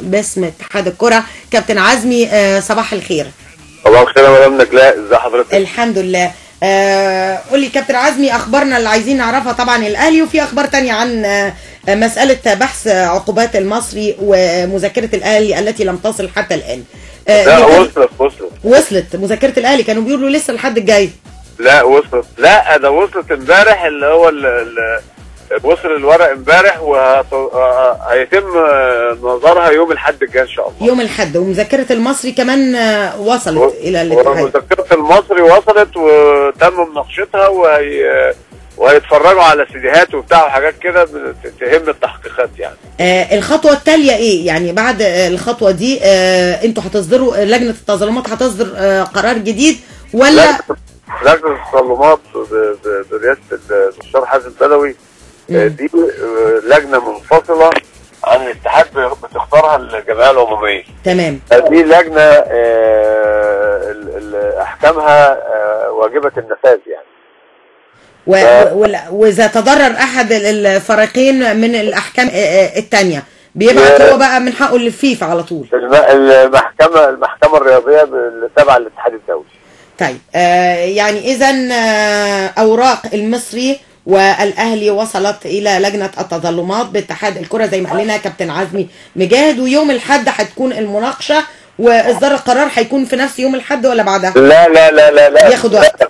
باسم اتحاد الكره كابتن عزمي آه، صباح الخير الله الخير يا مدام نجلاء ازي حضرتك الحمد لله آه، قول لي كابتن عزمي اخبارنا اللي عايزين نعرفها طبعا الاهلي وفي اخبار تانية عن آه، مساله بحث عقوبات المصري ومذاكره الاهلي التي لم تصل حتى الان آه، لا هي كان- وصلت وصلت وصلت مذاكره الاهلي كانوا بيقولوا لسه الحد الجاي لا وصلت لا ده وصلت امبارح اللي هو ال- ال- وصل الورق امبارح وهيتم نظرها يوم الاحد الجاي ان شاء الله يوم الحد ومذاكره المصري كمان آه، وصلت و- الى الاتحاد ومذكرة المصري وصلت وتم مناقشتها وهي وهيتفرجوا على سيديهات وبتاع وحاجات كده بت- تهم التحقيقات يعني آه الخطوة التالية ايه؟ يعني بعد آه الخطوة دي آه انتوا هتصدروا آه، لجنة التظلمات هتصدر آه قرار جديد ولا لجنة لجنة التظلمات ب- ب- برئاسة المستشار حازم بدوي آه، دي آه، لجنة منفصلة عن الاتحاد بتختارها الجمعية العمومية تمام دي لجنة آه، ال- ال- أحكامها آه، واجبة النفاذ يعني و... ف- ولا- واذا تضرر احد ال- الفريقين من الاحكام آه، آه، التانية بيبعت يا- هو بقى من حقه للفيفا على طول الم- المحكمة المحكمة الرياضية اللي تابعة للاتحاد الدولي طيب آه يعني اذا آه اوراق المصري والاهلي وصلت الى لجنه التظلمات باتحاد الكره زي ما قال لنا كابتن عزمي مجاهد ويوم الاحد هتكون المناقشه واصدار القرار هيكون في نفس يوم الاحد ولا بعدها؟ لا لا لا لا لا ياخد وقت.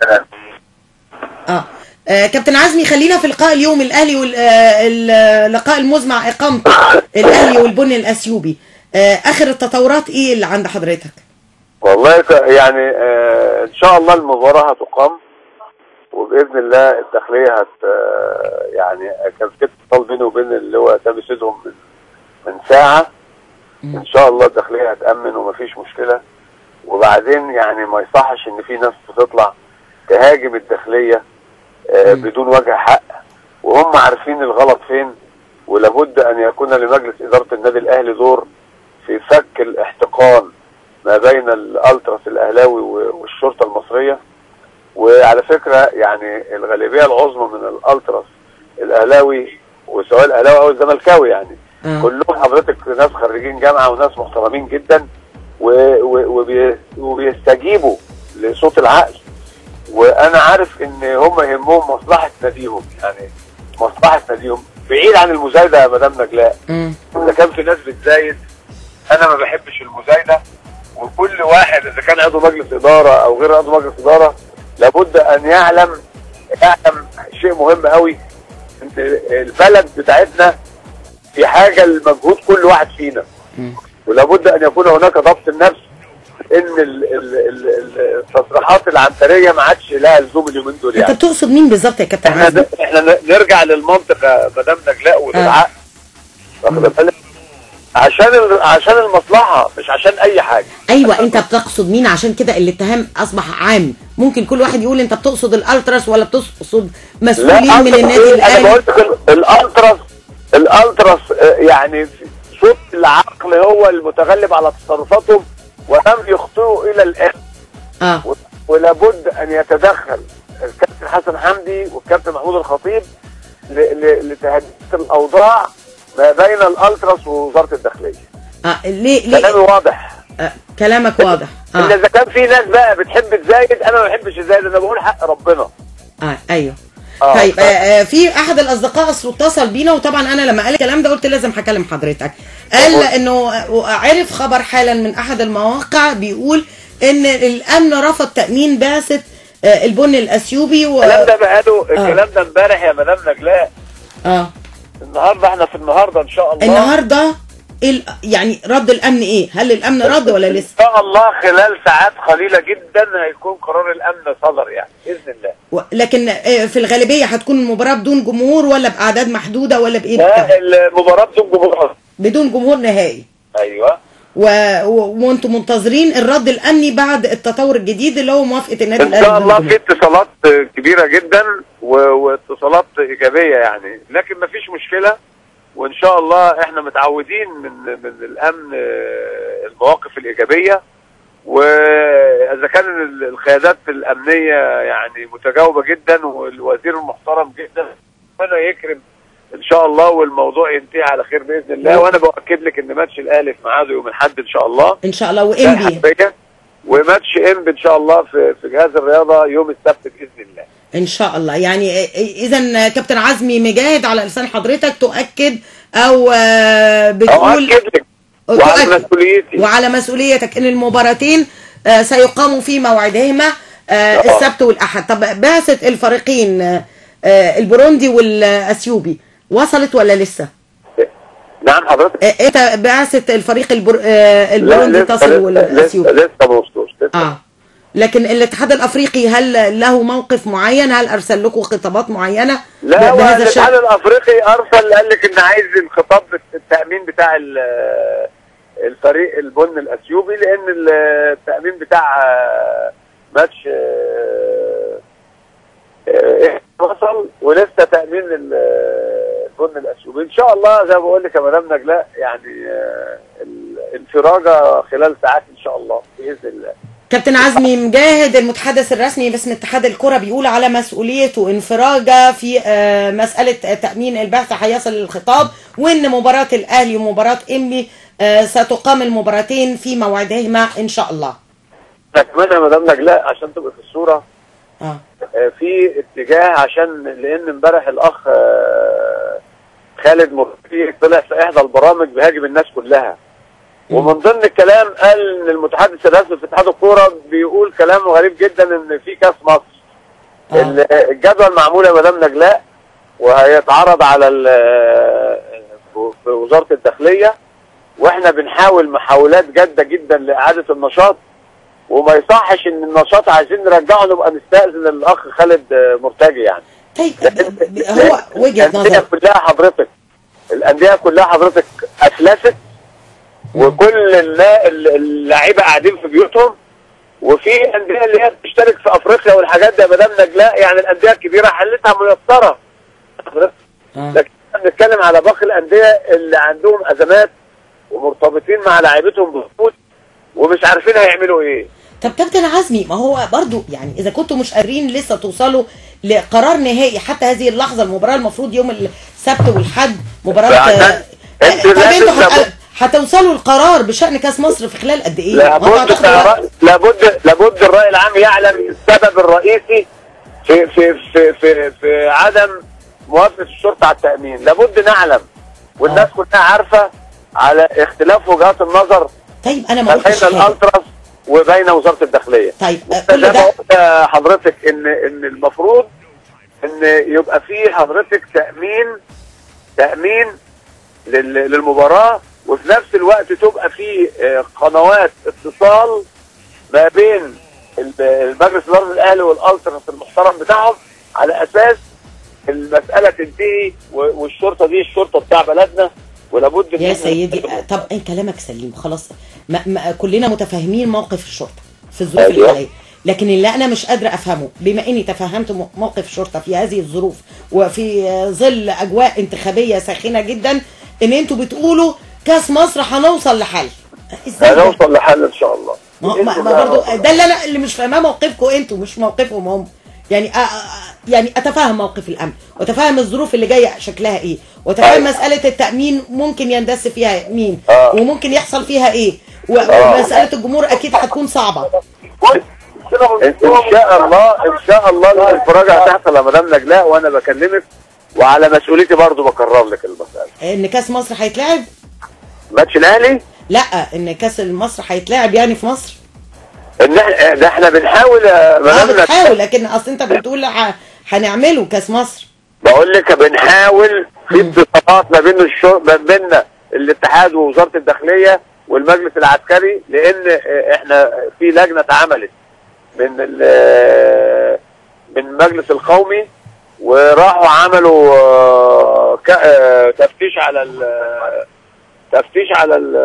اه آه، كابتن عزمي خلينا في لقاء اليوم الاهلي واللقاء المزمع اقامته الاهلي والبني الاثيوبي آه، اخر التطورات ايه اللي عند حضرتك؟ والله ك- يعني آه ان شاء الله المباراة هتقام وباذن الله الداخلية هت آه، يعني كان في اتصال بيني وبين اللي هو تامي سيدهم من, من ساعة ان شاء الله الداخلية هتأمن ومفيش مشكلة وبعدين يعني ما يصحش ان في ناس بتطلع تهاجم الداخلية آه بدون وجه حق وهم عارفين الغلط فين ولابد ان يكون لمجلس ادارة النادي الاهلي دور في فك الاحتقان ما بين الالتراس الاهلاوي و- والشرطه المصريه وعلى فكره يعني الغالبيه العظمى من الالتراس الاهلاوي وسواء الاهلاوي او الزملكاوي يعني آه. كلهم حضرتك ناس خريجين جامعه وناس محترمين جدا و- و- وبي- وبيستجيبوا لصوت العقل وانا عارف ان هم يهمهم مصلحه ناديهم يعني مصلحه ناديهم بعيد عن المزايده يا مدام نجلاء مم. اذا كان في ناس بتزايد انا ما بحبش المزايده وكل واحد اذا كان عضو مجلس اداره او غير عضو مجلس اداره لابد ان يعلم يعلم شيء مهم قوي ان البلد بتاعتنا في حاجه لمجهود كل واحد فينا ولابد ان يكون هناك ضبط النفس ان ال- ال- ال- ال- التصريحات العنتريه ما عادش لها لزوم اليومين دول انت يعني تقصد مين بالظبط يا كابتن احنا عزمي؟ احنا نرجع للمنطق يا مدام نجلاء وللعقل واخد بالك عشان ال- عشان المصلحه مش عشان اي حاجه ايوه انت بتقصد مين عشان كده الاتهام اصبح عام ممكن كل واحد يقول انت بتقصد الالتراس ولا بتقصد مسؤولين من ألتراس النادي إيه؟ انا الاهلي قلت ال- الالتراس الالتراس آه، يعني صوت العقل هو المتغلب على تصرفاتهم ولم يخطئوا الى الان اه و- ولابد ان يتدخل الكابتن حسن حمدي والكابتن محمود الخطيب ل- ل- لتهدئه الاوضاع ما بين الالتراس ووزاره الداخليه اه ليه ليه كلامي واضح آه كلامك واضح ان اه اذا كان في ناس بقى بتحب تزايد انا ما بحبش ازايد انا بقول حق ربنا اه ايوه آه، طيب ف- آه آه في احد الاصدقاء اصله اتصل بينا وطبعا انا لما قال الكلام ده قلت لازم هكلم حضرتك قال طب- انه آه، عرف خبر حالا من احد المواقع بيقول ان الامن رفض تامين بعثه آه البني الاثيوبي و... الكلام ده بقاله الكلام ده امبارح يا مدام نجلاء اه النهارده احنا في النهارده ان شاء الله النهارده ال... يعني رد الامن ايه هل الامن رد ولا لسه ان شاء الله خلال ساعات قليله جدا هيكون قرار الامن صدر يعني باذن الله و... لكن آه، في الغالبيه هتكون المباراه بدون جمهور ولا باعداد محدوده ولا بايه لا المباراه بدون جمهور بدون جمهور نهائي ايوه و... و... وانتم منتظرين الرد الامني بعد التطور الجديد اللي هو موافقه النادي ان الاهلي شاء الله بالجمهور. في اتصالات كبيره جدا و... واتصالات ايجابيه يعني لكن مفيش مشكله وان شاء الله احنا متعودين من من الامن آه، المواقف الايجابيه واذا كان ال- القيادات الامنيه يعني متجاوبه جدا والوزير المحترم جدا ربنا يكرم ان شاء الله والموضوع ينتهي على خير باذن الله وانا باكد لك ان ماتش الاهلي في ميعاده يوم الاحد ان شاء الله ان شاء الله ده وانبي حرفيا. وماتش انبي ان شاء الله في في جهاز الرياضه يوم السبت باذن الله ان شاء الله يعني اذا كابتن عزمي مجاهد على لسان حضرتك تؤكد او آه، بتقول اؤكد لك وعلى تؤكد. مسؤوليتي وعلى مسؤوليتك ان المباراتين آه، سيقاموا في موعدهما آه، آه. السبت والاحد طب بعثه الفريقين آه، آه، البروندي والاثيوبي وصلت ولا لسه؟ نعم حضرتك آه، انت بعثه الفريق البر... آه، البروندي لا، لسه- تصل لسه والاثيوبي لسه ما وصلوش لسه. اه لكن الاتحاد الافريقي هل له موقف معين هل ارسل لكم خطابات معينه لا ب- هو بهذا الاتحاد الشأن الافريقي ارسل قال لك ان عايز الخطاب التامين بتاع ال- الفريق البن الاثيوبي لان التامين بتاع آه، ماتش آه، آه، وصل ولسه تامين ال- البن الاثيوبي ان شاء الله زي ما بقول لك يا مدام نجلاء يعني آه، الانفراجه خلال ساعات ان شاء الله باذن الله كابتن عزمي مجاهد المتحدث الرسمي باسم اتحاد الكرة بيقول على مسؤوليته انفراجة في آه، مسألة تأمين البعثة هيصل الخطاب وان مباراة الاهلي ومباراة انبي آه، ستقام المباراتين في موعدهما ان شاء الله اتمنى يا مدام نجلاء عشان تبقى في الصوره اه آه، في اتجاه عشان لان امبارح الاخ آه، خالد مرتي طلع في احدى البرامج بيهاجم الناس كلها ومن ضمن الكلام قال ان المتحدث الرسمي في اتحاد الكوره بيقول كلام غريب جدا ان في كاس مصر آه. ال- الجدول معمول يا مدام نجلاء وهيتعرض على ال- في وزاره الداخليه واحنا بنحاول محاولات جاده جدا لاعاده النشاط وما يصحش ان النشاط عايزين نرجعه نبقى نستاذن الاخ خالد آه، مرتجي يعني طيب ب- ب- هو وجهة الانديه نظر كلها حضرتك الانديه كلها حضرتك افلست وكل النا- اللعيبه قاعدين في بيوتهم وفي انديه اللي هي بتشترك في افريقيا والحاجات دي يا مدام نجلاء يعني الانديه الكبيره حلتها ميسره حضرتك آه. لكن احنا بنتكلم على باقي الانديه اللي عندهم ازمات ومرتبطين مع لعيبتهم بخطوط ومش عارفين هيعملوا ايه طب كابتن عزمي ما هو برضو يعني اذا كنتوا مش قادرين لسه توصلوا لقرار نهائي حتى هذه اللحظه المباراه المفروض يوم السبت والحد مباراه فعشان آه، انت طب لازم انتوا هت- لابد- هتوصلوا القرار بشان كاس مصر في خلال قد ايه؟ ما انتوا لابد هتاخدوا وقت. الرأي- لابد لابد الراي العام يعلم السبب الرئيسي في في في في, في عدم موافقه الشرطه على التامين لابد نعلم والناس كلها عارفه على اختلاف وجهات النظر طيب انا ما ما بين قلتش حاجه الالتراس وبين وزاره الداخليه طيب آه، زي كل ما ده قلت يا حضرتك ان ان المفروض ان يبقى في حضرتك تامين تامين لل- للمباراه وفي نفس الوقت تبقى في آه، قنوات اتصال ما بين ال- المجلس الاداره الاهلي والالتراس المحترم بتاعهم على اساس المساله تنتهي و- والشرطه دي الشرطه بتاع بلدنا ولابد إن يا إحنا سيدي نتفق. آه، طب اي كلامك سليم خلاص ما ما كلنا متفاهمين موقف الشرطه في الظروف أيوة. الحاليه لكن اللي انا مش قادره افهمه بما اني تفهمت م- موقف الشرطه في هذه الظروف وفي آه، ظل اجواء انتخابيه ساخنه جدا ان انتوا بتقولوا كاس مصر هنوصل لحل ازاي ده؟ هنوصل لحل ان شاء الله ما, بإذن ما, الله ما برضو هنوصل ده اللي انا اللي مش فاهماه موقفكم انتوا مش موقفهم هم يعني أ- أ- يعني اتفهم موقف الامن واتفهم الظروف اللي جايه شكلها ايه واتفهم أيوة. مساله التامين ممكن يندس فيها مين آه. وممكن يحصل فيها ايه و- آه. ومساله الجمهور اكيد هتكون صعبه ان إن شاء الله ان شاء الله الانفراجه هتحصل يا مدام نجلاء وانا بكلمك وعلى مسؤوليتي برضو بكرر لك المساله ان كاس مصر هيتلعب ماتش الاهلي لا ان كاس مصر هيتلعب يعني في مصر ان احنا ده احنا بنحاول يا اه مدام نجلاء بتحاول لكن اصل انت بتقول ه- هنعمله كاس مصر بقول لك بنحاول في اتصالات ما بين الشر... ما بيننا الاتحاد ووزاره الداخليه والمجلس العسكري لان اه، احنا في لجنه اتعملت من ال... من المجلس القومي وراحوا عملوا اه، ك... اه، تفتيش على ال... تفتيش على ال...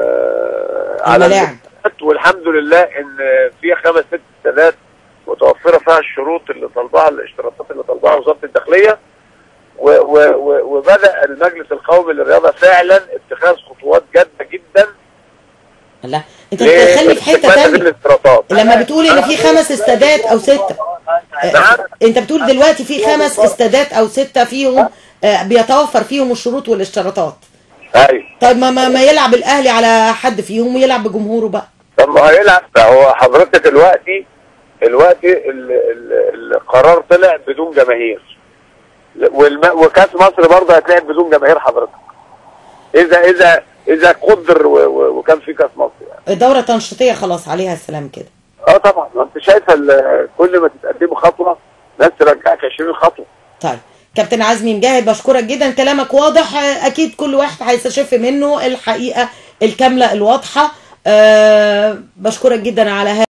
على الملاعب. الاستادات، والحمد لله ان في خمس ست استادات متوفره فيها الشروط اللي طالباها الاشتراطات اللي طالباها وزاره الداخليه و و و وبدا المجلس القومي للرياضه فعلا اتخاذ خطوات جاده جدا لا انت بتدخلني في حته لاستكمال هذه ثانيه الاستراتات لما بتقول ان في خمس استادات او سته نعم. انت بتقول دلوقتي في خمس استادات او سته فيهم آه، بيتوفر فيهم الشروط والاشتراطات ايوه طيب ما ما, ما يلعب الاهلي على حد فيهم ويلعب بجمهوره بقى طب ما هيلعب هو حضرتك دلوقتي دلوقتي ال- ال- القرار طلع بدون جماهير والم... وكاس مصر برضه هتلعب بدون جماهير حضرتك اذا اذا اذا قدر و... و... وكان في كاس مصر يعني الدوره التنشيطيه خلاص عليها السلام كده اه طبعا ما انت شايفه ال- كل ما تتقدموا خطوه ناس ترجعك 20 خطوه طيب كابتن عزمي مجاهد بشكرك جدا كلامك واضح آه، اكيد كل واحد هيستشف منه الحقيقه الكامله الواضحه أه بشكرك جدا على هذا